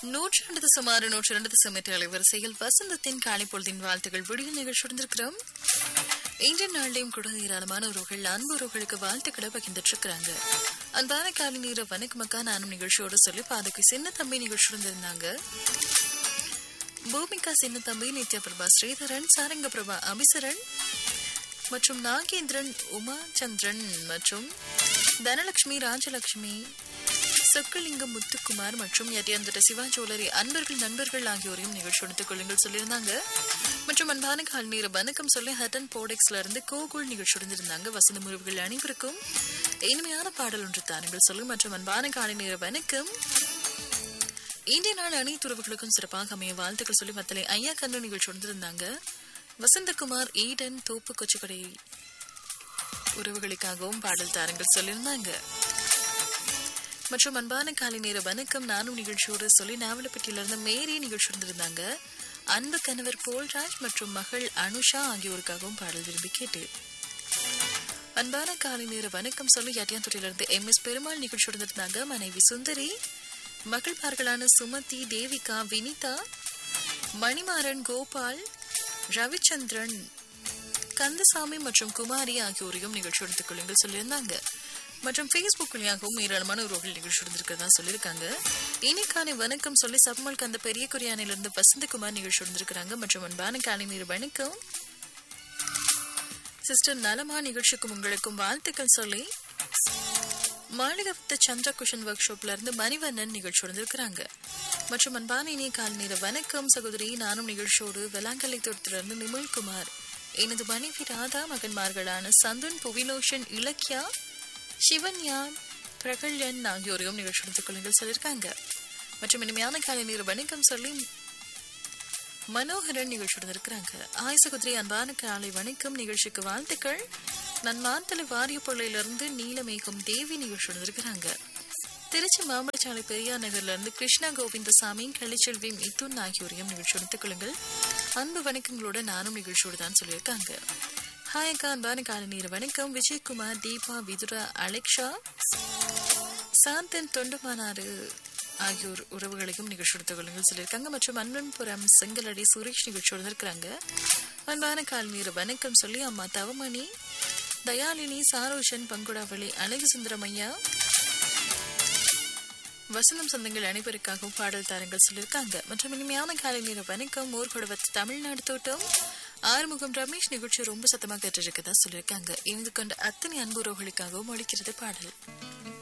நூற்றி ரெண்டு சுமார் நூற்றி ரெண்டு சுமற்ற அலைவரிசையில் வசந்தத்தின் காலை பொழுதின் வாழ்த்துகள் விடிய நிகழ்ச்சியிருந்திருக்கிறோம் இன்றைய நாளிலையும் கூட ஏராளமான உறவுகள் அன்பு உறவுகளுக்கு வாழ்த்துக்களை பகிர்ந்துட்டு இருக்கிறாங்க அன்பான காலை நீர வணக்கமக்கா நானும் நிகழ்ச்சியோட சொல்லி பாதைக்கு சின்ன தம்பி நிகழ்ச்சி இருந்தாங்க பூமிகா சின்ன தம்பி நித்யா பிரபா ஸ்ரீதரன் சாரங்க பிரபா அபிசரன் மற்றும் நாகேந்திரன் உமா சந்திரன் மற்றும் தனலட்சுமி ராஜலட்சுமி சொக்கலிங்கம் முத்துக்குமார் மற்றும் எட்டியந்தர சிவா ஜுவல்லரி அன்பர்கள் நண்பர்கள் ஆகியோரையும் நிகழ்ச்சி எடுத்துக் கொள்ளுங்கள் சொல்லியிருந்தாங்க மற்றும் அன்பான கால் நீர வணக்கம் சொல்லி ஹட்டன் போடெக்ஸ்ல இருந்து கோகுல் நிகழ்ச்சி இருந்தாங்க வசந்த முறிவுகள் அனைவருக்கும் இனிமையான பாடல் ஒன்று தானுங்கள் சொல்லி மற்றும் அன்பான காலை நேர வணக்கம் இந்திய நாள் அனைத்து உறவுகளுக்கும் சிறப்பாக அமைய வாழ்த்துக்கள் சொல்லி மத்தலை ஐயா கண்ணு நிகழ்ச்சி வந்திருந்தாங்க வசந்தகுமார் ஈடன் தோப்பு கொச்சிக்கடை உறவுகளுக்காகவும் பாடல் தாரங்கள் சொல்லியிருந்தாங்க மற்றும் அன்பான காலை நேர வணக்கம் நானும் நிகழ்ச்சியோடு சொல்லி நாவலப்பட்டியிலிருந்து மேரி நிகழ்ச்சி இருந்திருந்தாங்க அன்பு கணவர் போல்ராஜ் மற்றும் மகள் அனுஷா ஆகியோருக்காகவும் பாடல் விரும்பி கேட்டு அன்பான காலை நேர வணக்கம் சொல்லி யாட்டியாந்துறையிலிருந்து எம் எஸ் பெருமாள் நிகழ்ச்சி இருந்திருந்தாங்க மனைவி சுந்தரி மகள்மார்களான சுமதி தேவிகா வினிதா மணிமாறன் கோபால் ரவிச்சந்திரன் கந்தசாமி மற்றும் குமாரி ஆகியோரையும் நிகழ்ச்சி எடுத்துக் கொள்ளுங்கள் சொல்லியிருந்தாங்க மற்றும் ஃபேஸ்புக் வழியாகவும் ஏராளமான உறவுகள் நிகழ்ச்சி இருந்திருக்கிறதா சொல்லியிருக்காங்க இன்னைக்கான வணக்கம் சொல்லி சப்மல் கந்த பெரிய குரியானிலிருந்து வசந்தகுமார் நிகழ்ச்சி இருந்திருக்கிறாங்க மற்றும் அன்பான காலை நீர் வணக்கம் சிஸ்டர் நலமா நிகழ்ச்சிக்கும் உங்களுக்கும் வாழ்த்துக்கள் சொல்லி மாளிகத்த சந்திர குஷன் ஒர்க் ஷாப்ல இருந்து மணிவண்ணன் நிகழ்ச்சி இருந்திருக்கிறாங்க மற்றும் அன்பான இனிய கால் நேர வணக்கம் சகோதரி நானும் நிகழ்ச்சியோடு வெளாங்கல்லை தோட்டத்திலிருந்து நிமிழ்குமார் எனது மனைவி ராதா மகன்மார்களான சந்துன் புவிலோஷன் இலக்கியா சிவன்யா பிரகல்யன் ஆகியோரையும் நிகழ்ச்சி எடுத்துக் கொள்ளுங்கள் சொல்லியிருக்காங்க மற்றும் இனிமையான காலை நீர் வணக்கம் சொல்லி மனோகரன் நிகழ்ச்சியுடன் இருக்கிறாங்க ஆய் சகோதரி அன்பான காலை வணக்கம் நிகழ்ச்சிக்கு வாழ்த்துக்கள் நான் மாத்தலை வாரியப்பொள்ளையிலிருந்து நீலமேகம் தேவி நிகழ்ச்சியுடன் இருக்கிறாங்க திருச்சி மாம்பழச்சாலை பெரியார் நகர்ல இருந்து கிருஷ்ணா கோவிந்தசாமி கலிச்செல்வி மிதுன் ஆகியோரையும் நிகழ்ச்சி எடுத்துக் கொள்ளுங்கள் அன்பு வணக்கங்களோட நானும் நிகழ்ச்சியோடு தான் சொல்லியிருக்காங்க ஹாய் அக்கா அன்பான காலை நீர் வணக்கம் விஜயகுமார் தீபா விதுரா அலெக்ஷா சாந்தன் தொண்டுமானாறு ஆகியோர் உறவுகளையும் நிகழ்ச்சி எடுத்துக் கொள்ளுங்கள் சொல்லியிருக்காங்க மற்றும் அன்பன்புரம் செங்கலடி சுரேஷ் நிகழ்ச்சியோடு இருக்கிறாங்க அன்பான கால் நீர் வணக்கம் சொல்லி அம்மா தவமணி தயாலினி சாரோஷன் பங்குடாவளி அழகு சுந்தரமையா வசந்தம் சொந்தங்கள் அனைவருக்காகவும் பாடல் தாரங்கள் சொல்லியிருக்காங்க மற்றும் இனிமையான காலை நேர வணக்கம் ஊர்கொடவத்து தமிழ்நாடு தோட்டம் ஆறுமுகம் ரமேஷ் நிகழ்ச்சி ரொம்ப சத்தமாக கேட்டிருக்கதா சொல்லியிருக்காங்க இணைந்து கொண்ட அத்தனை அன்புறவுகளுக்காகவும் ஒழிக்கிறது பாடல்